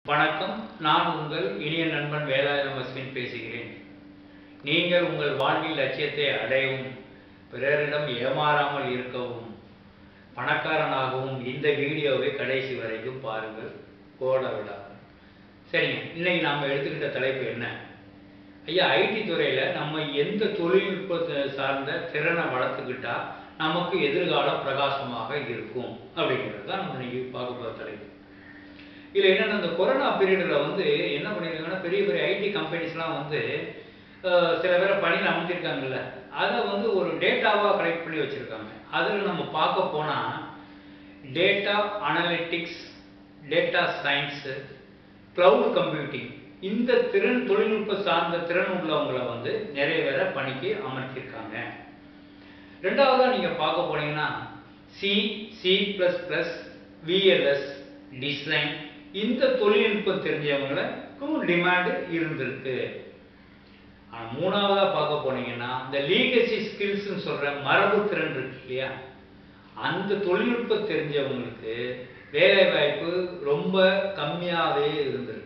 வணக்கம் நான் உங்கள் இனிய நண்பன் வேலாயுதம் அஸ்வின் பேசுகிறேன் நீங்கள் உங்கள் வாழ்வில் லட்சியத்தை அடையவும் பிறரிடம் ஏமாறாமல் இருக்கவும் பணக்காரனாகவும் இந்த வீடியோவை கடைசி வரைக்கும் பாருங்கள் கோட விடாமல் சரிங்க இன்னைக்கு நாம் எடுத்துக்கிட்ட தலைப்பு என்ன ஐயா ஐடி துறையில் நம்ம எந்த தொழில்நுட்பத்தை சார்ந்த திறனை வளர்த்துக்கிட்டா நமக்கு எதிர்காலம் பிரகாசமாக இருக்கும் அப்படிங்கிறது தான் நம்ம இன்னைக்கு பார்க்க போகிற தலைப்பு இதில் என்னென்ன இந்த கொரோனா பீரியடில் வந்து என்ன பண்ணியிருக்காங்கன்னா பெரிய பெரிய ஐடி கம்பெனிஸ்லாம் வந்து அஹ், சில பேரை பணியில் அமர்த்திருக்காங்கல்ல அதை வந்து ஒரு டேட்டாவாக கலெக்ட் பண்ணி வச்சுருக்காங்க அதில் நம்ம பார்க்க போனால் data analytics data science cloud computing இந்த திறன் தொழில்நுட்ப சார்ந்த திறன் உள்ளவங்களை வந்து நிறைய பேரை பணிக்கு அமர்த்தியிருக்காங்க ரெண்டாவதாக நீங்கள் பார்க்க போனீங்கன்னா C C plus plus VLSI design இந்த தொழில்நுட்பம் தெரிஞ்சவங்களுக்கும் டிமாண்டு இருந்திருக்கு ஆனால் மூணாவதாக பார்க்க போனீங்கன்னா இந்த லீகசி ஸ்கில்ஸ்னு சொல்கிற மரபு திறன் இருக்கு இல்லையா அந்த தொழில்நுட்பம் தெரிஞ்சவங்களுக்கு வேலை வாய்ப்பு ரொம்ப கம்மியாகவே இருந்திருக்கு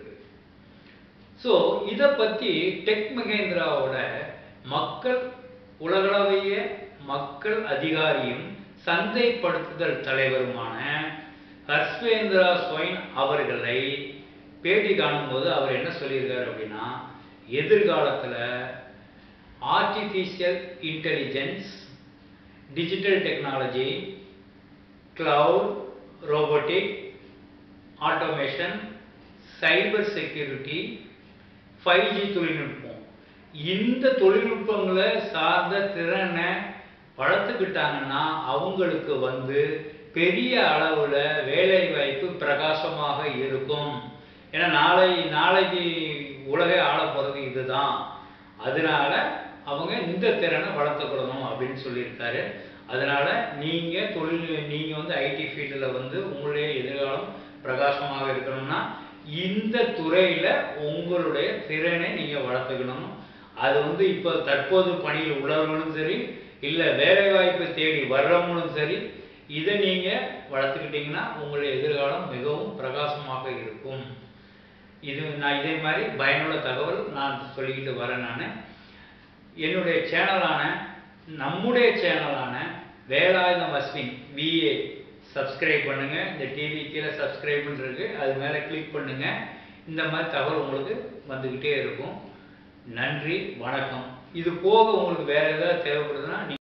ஸோ இதை பற்றி டெக் மகேந்திராவோட மக்கள் உலகளவிய மக்கள் அதிகாரியும் சந்தைப்படுத்துதல் தலைவருமான ஹர்ஷ்வேந்திரா ஸ்வைன் அவர்களை பேட்டி காணும்போது அவர் என்ன சொல்லியிருக்காரு அப்படின்னா எதிர்காலத்தில் artificial intelligence digital technology cloud robotic automation cyber security five G தொழில்நுட்பம் இந்த தொழில்நுட்பங்களை சார்ந்த திறனை வளர்த்துக்கிட்டாங்கன்னா அவங்களுக்கு வந்து பெரிய அளவில் வேலை வாய்ப்பு பிரகாசமாக இருக்கும் ஏன்னா நாளை நாளைக்கு உலகை ஆள போகிறது இதுதான் அதனால அவங்க இந்த திறனை வளர்த்துக்கிடணும் அப்படின்னு சொல்லியிருக்காரு அதனால நீங்கள் தொழில் நீங்கள் வந்து ஐடி ஃபீல்டில் வந்து உங்களுடைய எதிர்காலம் பிரகாசமாக இருக்கணும்னா இந்த துறையில் உங்களுடைய திறனை நீங்கள் வளர்த்துக்கணும் அது வந்து இப்போ தற்போது பணியில் உள்ளவர்களும் சரி இல்லை வேலை வாய்ப்பை தேடி வர்றவங்களும் சரி இதை நீங்கள் வளர்த்துக்கிட்டிங்கன்னா உங்களுடைய எதிர்காலம் மிகவும் பிரகாசமாக இருக்கும் இது நான் இதே மாதிரி பயனுள்ள தகவல் நான் சொல்லிக்கிட்டு வரேன் நான் என்னுடைய சேனலான நம்முடைய சேனலான வேலாயுதம் அஸ்வின் விஏ சப்ஸ்கிரைப் பண்ணுங்க இந்த டிவி கீழே சப்ஸ்கிரைப் இருக்கு அது மேலே கிளிக் பண்ணுங்க இந்த மாதிரி தகவல் உங்களுக்கு வந்துக்கிட்டே இருக்கும் நன்றி வணக்கம் இது போக உங்களுக்கு வேற ஏதாவது தேவைப்படுதுன்னா